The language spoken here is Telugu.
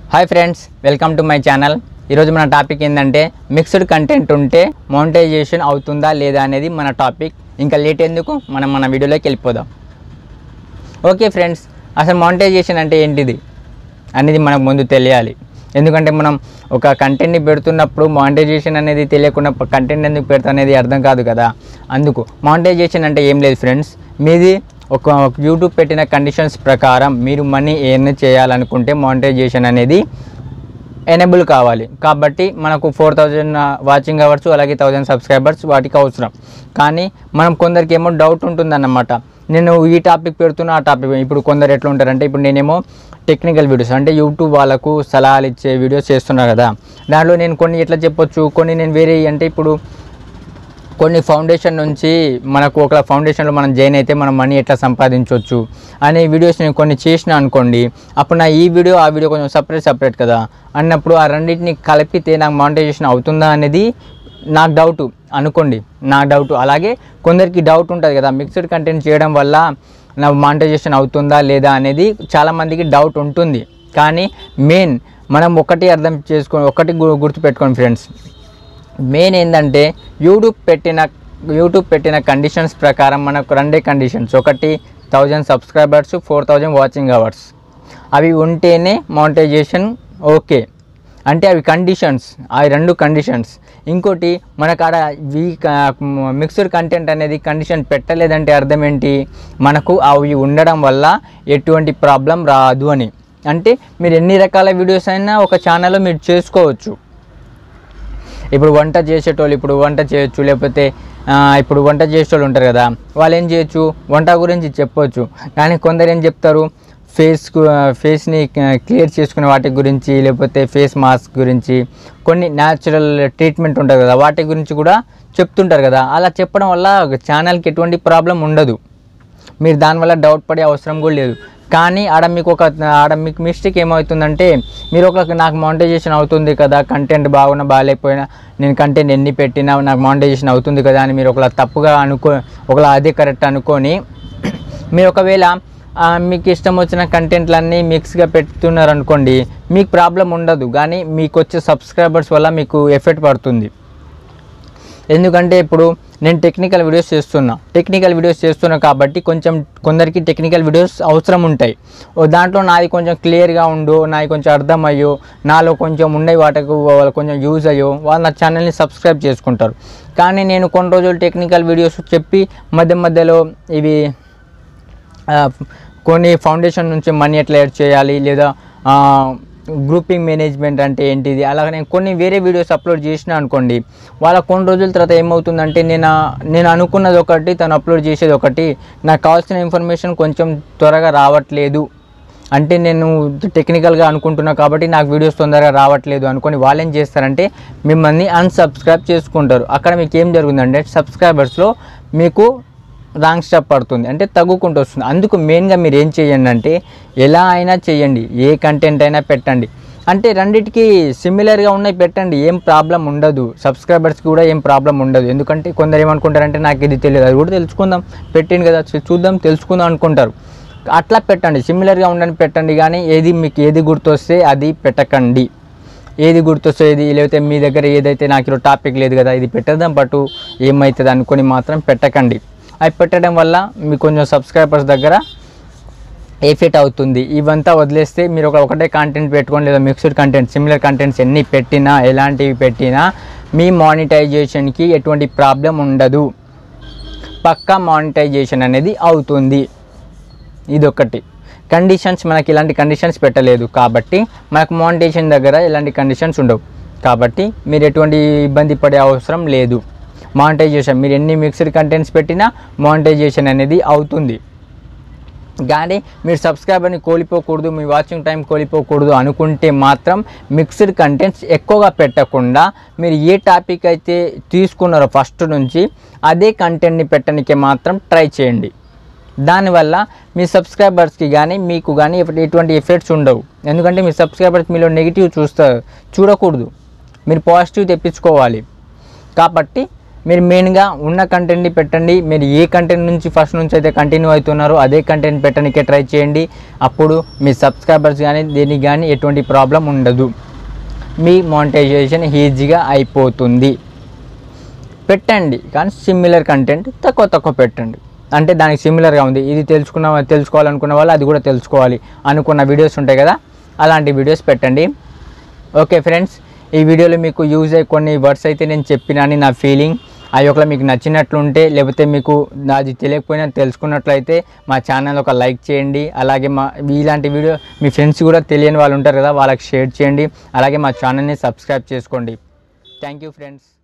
hi friends welcome to my channel ఈరోజు మన టాపిక్ ఏంటంటే మిక్స్డ్ కంటెంట్ ఉంటే మోనిటైజేషన్ అవుతుందా లేదా అనేది మన టాపిక్ ఇంకా లేట్ ఎందుకు మనం మన వీడియోలోకి వెళ్ళిపోదాం ఓకే ఫ్రెండ్స్ అసలు మానిటైజేషన్ అంటే ఏంటిది అనేది మనకు ముందు తెలియాలి ఎందుకంటే మనం ఒక కంటెంట్ని పెడుతున్నప్పుడు మానిటైజేషన్ అనేది తెలియకుండా కంటెంట్ ఎందుకు పెడతా అనేది అర్థం కాదు కదా అందుకు మానిటైజేషన్ అంటే ఏం లేదు ఫ్రెండ్స్ మీది ఒక యూట్యూబ్ పెట్టిన కండిషన్స్ ప్రకారం మీరు మనీ ఎర్న్ చేయాలనుకుంటే మానిటైజేషన్ అనేది ఎనేబుల్ కావాలి కాబట్టి మనకు ఫోర్ థౌజండ్ వాచింగ్ అవర్స్ అలాగే థౌజండ్ సబ్స్క్రైబర్స్ వాటికి అవసరం కానీ మనం కొందరికి ఏమో డౌట్ ఉంటుందన్నమాట నేను ఈ టాపిక్ పెడుతున్నా ఆ టాపిక్ ఇప్పుడు కొందరు ఎట్లా ఉంటారంటే ఇప్పుడు నేనేమో టెక్నికల్ వీడియోస్ అంటే యూట్యూబ్ వాళ్ళకు సలహాలు ఇచ్చే వీడియోస్ చేస్తున్నా కదా దాంట్లో నేను కొన్ని ఎట్లా చెప్పొచ్చు కొన్ని నేను వేరే అంటే ఇప్పుడు కొన్ని ఫౌండేషన్ నుంచి మనకు ఒక ఫౌండేషన్లో మనం జాయిన్ అయితే మనం మనీ ఎట్లా సంపాదించవచ్చు అనే వీడియోస్ నేను కొన్ని చేసిన అనుకోండి అప్పుడు నా ఈ వీడియో ఆ వీడియో కొంచెం సపరేట్ సపరేట్ కదా అన్నప్పుడు ఆ రెండింటిని కలిపితే నాకు మానిటైజేషన్ అవుతుందా అనేది నాకు డౌట్ అనుకోండి నా డౌట్ అలాగే కొందరికి డౌట్ ఉంటుంది కదా మిక్స్డ్ కంటెంట్ చేయడం వల్ల నా మానిటైజేషన్ అవుతుందా లేదా అనేది చాలామందికి డౌట్ ఉంటుంది కానీ మెయిన్ మనం ఒకటి అర్థం చేసుకో ఒకటి గు- గుర్తుపెట్టుకోండి ఫ్రెండ్స్ మెయిన్ ఏంటంటే యూట్యూబ్ పెట్టిన యూట్యూబ్ పెట్టిన కండిషన్స్ ప్రకారం మనకు రెండే కండిషన్స్ ఒకటి thousand subscribers four thousand watching hours అవి ఉంటేనే మానిటైజేషన్ ఓకే అంటే అవి కండిషన్స్ అవి రెండు కండిషన్స్ ఇంకోటి మనకు ఆడ వీ మిక్స్డ్ కంటెంట్ అనేది కండిషన్ పెట్టలేదంటే అర్థం ఏంటి మనకు అవి ఉండడం వల్ల ఎటువంటి ప్రాబ్లం రాదు అని అంటే మీరు ఎన్ని రకాల వీడియోస్ అయినా ఒక ఛానల్లో మీరు చేసుకోవచ్చు ఇప్పుడు వంట చేసేటోళ్ళు ఇప్పుడు వంట చేయొచ్చు లేకపోతే ఆ, ఇప్పుడు వంట చేసేటోళ్ళు ఉంటారు కదా వాళ్ళు ఏం చేయొచ్చు వంట గురించి చెప్పొచ్చు కానీ కొందరు ఏం చెప్తారు ఫేస్ ఫేస్ని క్లియర్ చేసుకునే వాటి గురించి లేకపోతే ఫేస్ మాస్క్ గురించి కొన్ని న్యాచురల్ ట్రీట్మెంట్ ఉంటుంది కదా వాటి గురించి కూడా చెప్తుంటారు కదా అలా చెప్పడం వల్ల ఛానల్కి ఎటువంటి ప్రాబ్లం ఉండదు మీరు దానివల్ల డౌట్ పడే అవసరం కూడా లేదు కానీ ఆడ మీకు ఒక ఆడ మీకు మిస్టేక్ ఏమవుతుందంటే మీరు ఒక నాకు మానిటైజేషన్ అవుతుంది కదా కంటెంట్ బాగున్నా బాగాలేకపోయినా నేను కంటెంట్ ఎన్ని పెట్టినా నాకు మానిటైజేషన్ అవుతుంది కదా అని మీరు ఒకలా తప్పుగా అనుకో ఒకలా అదే కరెక్ట్ అనుకొని మీరు ఒకవేళ ఆ, మీకు ఇష్టం వచ్చిన కంటెంట్లన్నీ మిక్స్గా పెడుతున్నారు అనుకోండి మీకు ప్రాబ్లం ఉండదు కానీ మీకు వచ్చే సబ్స్క్రైబర్స్ వల్ల మీకు ఎఫెక్ట్ పడుతుంది ఎందుకంటే ఇప్పుడు నేను టెక్నికల్ వీడియోస్ చేస్తున్నా టెక్నికల్ వీడియోస్ చేస్తున్నా కాబట్టి కొంచెం కొందరికి టెక్నికల్ వీడియోస్ అవసరం ఉంటాయి ఓ దాంట్లో నాది కొంచెం క్లియర్గా ఉండు నాది కొంచెం అర్థమయ్యో నాలో కొంచెం ఉండే వాటికి వాళ్ళు కొంచెం యూజ్ అయ్యో వాళ్ళు నా ఛానల్ని సబ్స్క్రైబ్ చేసుకుంటారు కానీ నేను కొన్ని రోజులు టెక్నికల్ వీడియోస్ చెప్పి మధ్య మధ్యలో ఇవి ఆ, కొన్ని ఫౌండేషన్ నుంచి మనీ ఎట్లా ఎడ్ చేయాలి లేదా ఆ, గ్రూపింగ్ మేనేజ్మెంట్ అంటే ఏంటిది అలాగే నేను కొన్ని వేరే వీడియోస్ అప్లోడ్ చేసిన అనుకోండి వాళ్ళ కొన్ని రోజుల తర్వాత ఏమవుతుందంటే నేను ఆ- నేను అనుకున్నది ఒకటి తను అప్లోడ్ చేసేది ఒకటి నాకు కావాల్సిన ఇన్ఫర్మేషన్ కొంచెం త్వరగా రావట్లేదు అంటే నేను టెక్నికల్గా అనుకుంటున్నా కాబట్టి నాకు వీడియోస్ తొందరగా రావట్లేదు అనుకొని వాళ్ళు ఏం చేస్తారంటే మిమ్మల్ని అన్సబ్స్క్రైబ్ చేసుకుంటారు అక్కడ మీకు ఏం జరుగుతుందంటే సబ్స్క్రైబర్స్లో మీకు రాంగ్ స్టెప్ పడుతుంది అంటే తగ్గుకుంటూ వస్తుంది అందుకు మెయిన్గా మీరు ఏం చేయండి అంటే ఎలా అయినా చేయండి ఏ కంటెంట్ అయినా పెట్టండి అంటే రెండిటికి సిమిలర్గా ఉన్నాయి పెట్టండి ఏం ప్రాబ్లం ఉండదు సబ్స్క్రైబర్స్కి కూడా ఏం ప్రాబ్లం ఉండదు ఎందుకంటే కొందరు ఏమనుకుంటారంటే నాకు ఇది తెలియదు అది కూడా తెలుసుకుందాం పెట్టింది కదా చూ- చూద్దాం తెలుసుకుందాం అనుకుంటారు అట్లా పెట్టండి సిమిలర్గా ఉండని పెట్టండి కానీ ఏది మీకు ఏది గుర్తొస్తే అది పెట్టకండి ఏది గుర్తొస్తే ఏది లేకపోతే మీ దగ్గర ఏదైతే నాకు ఈరోజు టాపిక్ లేదు కదా ఇది పెట్టేద్దాం పట్టు ఏమవుతుంది అనుకొని మాత్రం పెట్టకండి అవి పెట్టడం వల్ల మీకు కొంచెం సబ్స్క్రైబర్స్ దగ్గర ఎఫెక్ట్ అవుతుంది ఇవంతా వదిలేస్తే మీరు ఒక ఒకటే కంటెంట్ పెట్టుకోండి లేదా మిక్స్డ్ కంటెంట్ సిమిలర్ కంటెంట్స్ ఎన్ని పెట్టినా ఎలాంటివి పెట్టినా మీ మానిటైజేషన్కి ఎటువంటి ప్రాబ్లం ఉండదు పక్కా మానిటైజేషన్ అనేది అవుతుంది ఇదొకటి కండిషన్స్ మనకి ఇలాంటి కండిషన్స్ పెట్టలేదు కాబట్టి మనకు మానిటైజేషన్ దగ్గర ఇలాంటి కండిషన్స్ ఉండవు కాబట్టి మీరు ఎటువంటి ఇబ్బంది పడే అవసరం లేదు మానిటైజేషన్ మీరు ఎన్ని మిక్స్డ్ కంటెంట్స్ పెట్టినా మానిటైజేషన్ అనేది అవుతుంది కానీ మీరు సబ్స్క్రైబర్ని కోల్పోకూడదు మీ వాచింగ్ టైం కోల్పోకూడదు అనుకుంటే మాత్రం మిక్స్డ్ కంటెంట్స్ ఎక్కువగా పెట్టకుండా మీరు ఏ టాపిక్ అయితే తీసుకున్నారో ఫస్ట్ నుంచి అదే కంటెంట్ని పెట్టడానికి మాత్రం ట్రై చేయండి దానివల్ల మీ సబ్స్క్రైబర్స్కి కానీ మీకు కానీ ఎటువంటి- ఎటువంటి ఎఫెక్ట్స్ ఉండవు ఎందుకంటే మీ సబ్స్క్రైబర్స్ మీలో నెగిటివ్ చూస్తారు చూడకూడదు మీరు పాజిటివ్ తెప్పించుకోవాలి కాబట్టి మీరు మెయిన్గా ఉన్న కంటెంట్ని పెట్టండి మీరు ఏ కంటెంట్ నుంచి ఫస్ట్ నుంచి అయితే కంటిన్యూ అవుతున్నారో అదే కంటెంట్ పెట్టడానికే ట్రై చేయండి అప్పుడు మీ సబ్స్క్రైబర్స్ కానీ దీనికి కానీ ఎటువంటి ప్రాబ్లం ఉండదు మీ మానిటైజేషన్ ఈజీగా అయిపోతుంది పెట్టండి కానీ సిమిలర్ కంటెంట్ తక్కువ తక్కువ పెట్టండి అంటే దానికి సిమిలర్గా ఉంది ఇది తెలుసుకున్న తెలుసుకోవాలనుకున్న వాళ్ళు అది కూడా తెలుసుకోవాలి అనుకున్న వీడియోస్ ఉంటాయి కదా అలాంటి వీడియోస్ పెట్టండి ఓకే ఫ్రెండ్స్ ఈ వీడియోలో మీకు యూజ్ అయ్యే కొన్ని వర్డ్స్ అయితే నేను చెప్పినాని నా ఫీలింగ్ అవి ఒకవేళ మీకు నచ్చినట్లుంటే లేకపోతే మీకు అది తెలియకపోయినా తెలుసుకున్నట్లయితే మా ఛానల్ ఒక లైక్ చేయండి అలాగే మా ఇలాంటి వీడియో మీ ఫ్రెండ్స్ కూడా తెలియని వాళ్ళు ఉంటారు కదా వాళ్ళకి షేర్ చేయండి అలాగే మా ఛానల్ని సబ్స్క్రైబ్ చేసుకోండి థ్యాంక్ యూ ఫ్రెండ్స్